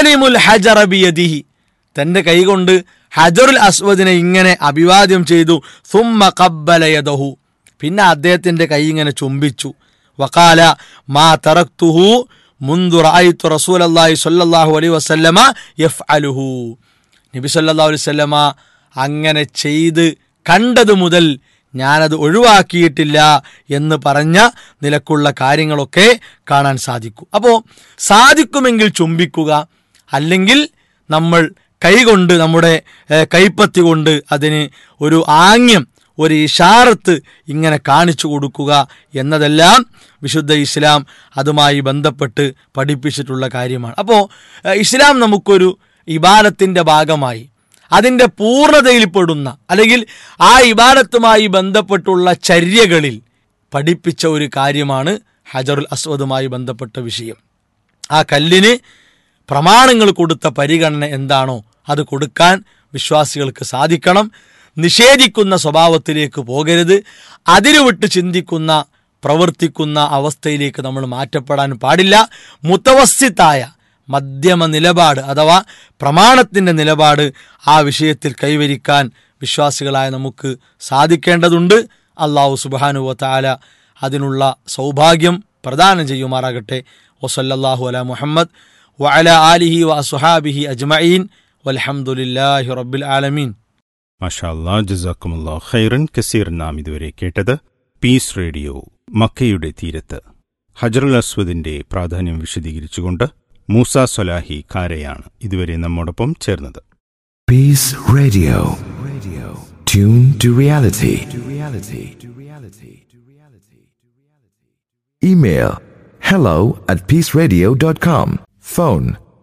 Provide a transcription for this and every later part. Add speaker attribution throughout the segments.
Speaker 1: യുസല്ലിമുൽ ഹജറ ബിയദിഹി തന്റെ കൈകൊണ്ട് ഹജറുൽ അസ്വദിനെ ഇങ്ങനെ അഭിവാദ്യം ചെയ്തു സുമ്മ കബ്ബലയദഹു പിന്നെ അദ്ദേഹത്തിന്റെ കൈ ഇങ്ങനെ ചുംബിച്ചു വക്കാല മാ തറക്തുഹു മുന്തു റായിത്തു റസൂൽ അള്ളാഹി സല്ലല്ലാഹു അലൈഹി വസല്ലമ യഫ് അലുഹു നബി സല്ലല്ലാഹു അലൈഹി വസല്ലമ അങ്ങനെ ചെയ്ത് കണ്ടത് മുതൽ ഞാനത് ഒഴിവാക്കിയിട്ടില്ല എന്ന് പറഞ്ഞ നിലക്കുള്ള കാര്യങ്ങളൊക്കെ കാണാൻ സാധിക്കും അപ്പോൾ സാധിക്കുമെങ്കിൽ ചുംബിക്കുക അല്ലെങ്കിൽ നമ്മൾ കൈകൊണ്ട് നമ്മുടെ ഏഹ്, കൈപ്പത്തി കൊണ്ട് അതിന് ഒരു ആംഗ്യം ഒരു ഇഷാറത്ത് ഇങ്ങനെ കാണിച്ചു കൊടുക്കുക എന്നതെല്ലാം വിശുദ്ധ ഇസ്ലാം അതുമായി ബന്ധപ്പെട്ട് പഠിപ്പിച്ചിട്ടുള്ള കാര്യമാണ് അപ്പോൾ ഏഹ്, ഇസ്ലാം നമുക്കൊരു ഇബാദത്തിൻ്റെ ഭാഗമായി അതിൻ്റെ പൂർണ്ണതയിൽ പെടുന്ന അല്ലെങ്കിൽ ആ ഇബാദത്തുമായി ബന്ധപ്പെട്ടുള്ള ചര്യകളിൽ പഠിപ്പിച്ച ഒരു കാര്യമാണ് ഹജറുൽ അസ്വദുമായി ബന്ധപ്പെട്ട വിഷയം ആ കല്ലിന് പ്രമാണങ്ങൾ കൊടുത്ത പരിഗണന എന്താണോ അത് കൊടുക്കാൻ വിശ്വാസികൾക്ക് സാധിക്കണം നിഷേധിക്കുന്ന സ്വഭാവത്തിലേക്ക് പോകരുത് അതിരുവിട്ട് ചിന്തിക്കുന്ന പ്രവർത്തിക്കുന്ന അവസ്ഥയിലേക്ക് നമ്മൾ മാറ്റപ്പെടാൻ പാടില്ല മുത്തവസ്യത്തായ മധ്യമ നിലപാട് അഥവാ പ്രമാണത്തിൻ്റെ നിലപാട് ആ വിഷയത്തിൽ കൈവരിക്കാൻ വിശ്വാസികളായ നമുക്ക് സാധിക്കേണ്ടതുണ്ട് അള്ളാഹു സുബാനുവ താല അതിനുള്ള സൗഭാഗ്യം പ്രദാനം ചെയ്യുമാറാകട്ടെ വസല്ലല്ലാഹു അല മുഹമ്മദ് വഅല ആലിഹി വ അസുഹാബിഹി അജ്മഈൻ വൽഹംദുലില്ലാഹി റബ്ബിൽ ആലമീൻ
Speaker 2: മഷാല്ലാ ജസാക്കുമുല്ലാ ഖൈറൻ കസീർ നാം ഇതുവരെ കേട്ടത് പീസ് റേഡിയോ മക്കയുടെ തീരത്ത് ഹജറുൽ അസ്വദിന്റെ പ്രാധാന്യം വിശദീകരിച്ചുകൊണ്ട് മൂസ സൊലാഹി കാരയാണ് ഇതുവരെ നമ്മോടൊപ്പം ചേർന്നത്
Speaker 3: Peace Radio. Radio. Tune to reality. To reality. To reality. To reality. Email hello at peaceradio.com. Phone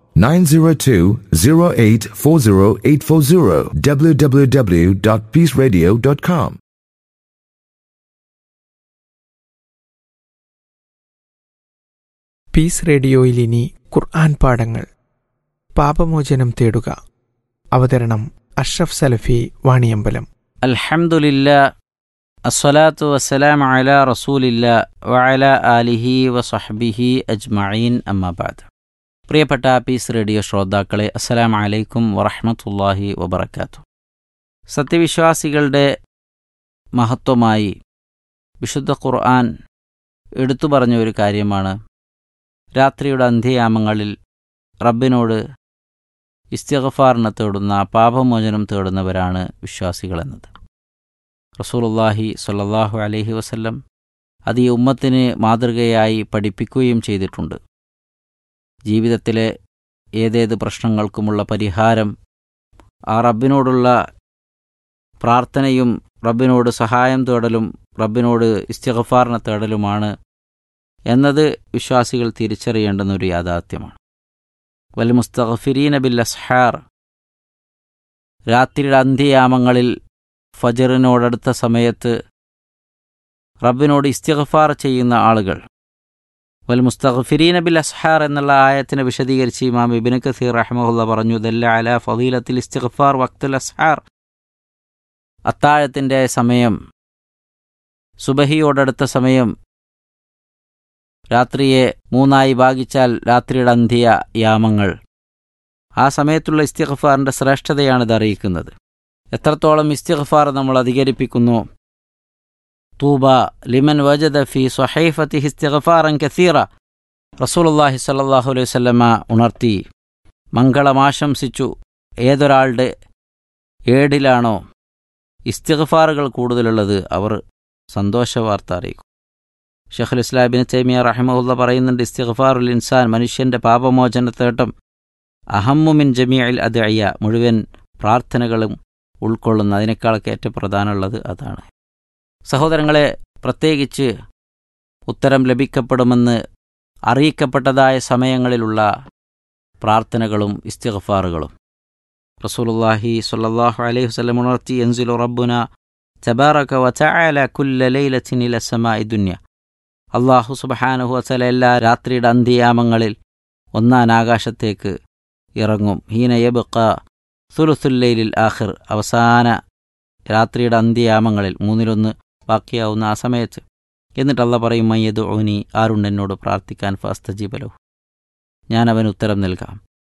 Speaker 3: 902-0840840 www.peaceradio.com.
Speaker 4: Peace റേഡിയോയിൽ ഇനി ഖുർആൻ പാഠങ്ങൾ പാപമോചനം തേടുക അവതരണം അഷ്റഫ് സലഫി വാണിയമ്പലം
Speaker 5: അൽഹംദുലില്ല അസ്സലാത്തു വസ്സലാം അല റസൂലില്ല വഅല ആലിഹി വസഹ്ബിഹി അജ്മഈൻ അമ്മാബാദ് പ്രിയപ്പെട്ട പീസ് റേഡിയോ ശ്രോതാക്കളെ അസ്സലാം അലൈക്കും വറഹ്മത്തുള്ളാഹി വബറകാത്തു സത്യവിശ്വാസികളുടെ മഹത്വമായി വിശുദ്ധ ഖുർആൻ എടുത്തു പറഞ്ഞ ഒരു കാര്യമാണ് രാത്രിയുടെ അന്ത്യയാമങ്ങളിൽ റബ്ബിനോട് ഇസ്തിഗഫാറിനെ തേടുന്ന പാപമോചനം തേടുന്നവരാണ് വിശ്വാസികളെന്നത് റസൂലുള്ളാഹി സ്വല്ലല്ലാഹു അലൈഹി വസല്ലം അത് ഈ ഉമ്മത്തിന് മാതൃകയായി പഠിപ്പിക്കുകയും ചെയ്തിട്ടുണ്ട് ജീവിതത്തിലെ ഏതേത് പ്രശ്നങ്ങൾക്കുമുള്ള പരിഹാരം ആ റബ്ബിനോടുള്ള പ്രാർത്ഥനയും റബ്ബിനോട് സഹായം തേടലും റബ്ബിനോട് ഇസ്തിഗഫാറിനെ തേടലുമാണ് എന്നത് വിശ്വാസികൾ തിരിച്ചറിയേണ്ടുന്ന ഒരു യാഥാർത്ഥ്യമാണ് വൽ മുസ്തഗ്ഫിരീന ബിൽ അസ്ഹാർ രാത്രിയുടെ അന്ത്യയാമങ്ങളിൽ ഫജറിനോടടുത്ത സമയത്ത് റബ്ബിനോട് ഇസ്തിഗ്ഫാർ ചെയ്യുന്ന ആളുകൾ വൽ മുസ്തഗ്ഫിരീന ബിൽ അസ്ഹാർ എന്നുള്ള ആയത്തിനെ വിശദീകരിച്ച് ഇമാം ഇബിന് കസീർ റഹ്മുല്ല പറഞ്ഞു ദല്ല അല ഫദീലത്തിൽ ഇസ്തിഗ്ഫാർ വക്തുൽ അസ്ഹാർ അത്താഴത്തിൻ്റെ സമയം സുബഹിയോടടുത്ത സമയം രാത്രിയെ മൂന്നായി ഭാഗിച്ചാൽ രാത്രിയുടെ അന്ത്യ യാമങ്ങൾ ആ സമയത്തുള്ള ഇസ്തിഗ്ഫാറിൻ്റെ ശ്രേഷ്ഠതയാണ് ഇത് അറിയിക്കുന്നത് എത്രത്തോളം ഇസ്തിഗ്ഫാർ നമ്മൾ അധികരിപ്പിക്കുന്നു തൂബ ലിമൻ വജദ ഫി സ്വഹൈഫത്തി ഇസ്തിഗ്ഫാറൻ കസീറ റസൂലുള്ളാഹി സ്വല്ലല്ലാഹു അലൈഹി വസല്ലമ ഉണർത്തി മംഗളമാശംസിച്ചു ഏതൊരാളുടെ ഏടിലാണോ ഇസ്തിഗ്ഫാറുകൾ കൂടുതലുള്ളത് അവർ സന്തോഷവാർത്ത അറിയിക്കും ഷെഖുൽ ഇസ്ലാബിന് തൈമിയ റഹിമഹുല്ല പറയുന്നുണ്ട് ഇസ്തിഗ്ഫാറുൽ ഇൻസാൻ മനുഷ്യന്റെ പാപമോചനത്തേട്ടം അഹമ്മുമിൻ ജമീഅൽ അദ്അയ്യ മുഴുവൻ പ്രാർത്ഥനകളും ഉൾക്കൊള്ളുന്ന അതിനേക്കാളൊക്കെ ഏറ്റവും പ്രധാനമുള്ളത് അതാണ് സഹോദരങ്ങളെ പ്രത്യേകിച്ച് ഉത്തരം ലഭിക്കപ്പെടുമെന്ന് അറിയിക്കപ്പെട്ടതായ സമയങ്ങളിലുള്ള പ്രാർത്ഥനകളും ഇസ്തിഗ്ഫാറുകളും റസൂലുള്ളാഹി സ്വല്ലല്ലാഹു അലൈഹി വസല്ലം ഉണർത്തി യൻസിലു റബ്ബുന തബാറക വതആല കുല്ല ലൈലത്തിൻ ഇല സമാഇ ദുനിയ അള്ളാഹു സുബ്ഹാനഹു വതആല എല്ലാ രാത്രിയുടെ അന്ത്യയാമങ്ങളിൽ ഒന്നാം ആകാശത്തേക്ക് ഇറങ്ങും ഹീന യബ്ഖ സുലുസുല്ലൈലിൽ ആഖിർ അവസാന രാത്രിയുടെ അന്ത്യയാമങ്ങളിൽ മൂന്നിലൊന്ന് ബാക്കിയാവുന്ന ആ സമയത്ത് എന്നിട്ട് അല്ല പറയും മയ്യദ് ഓനി ആരുണ്ട് എന്നോട് പ്രാർത്ഥിക്കാൻ ഫസ്തജീബലോ ഞാൻ അവന് ഉത്തരം നൽകാം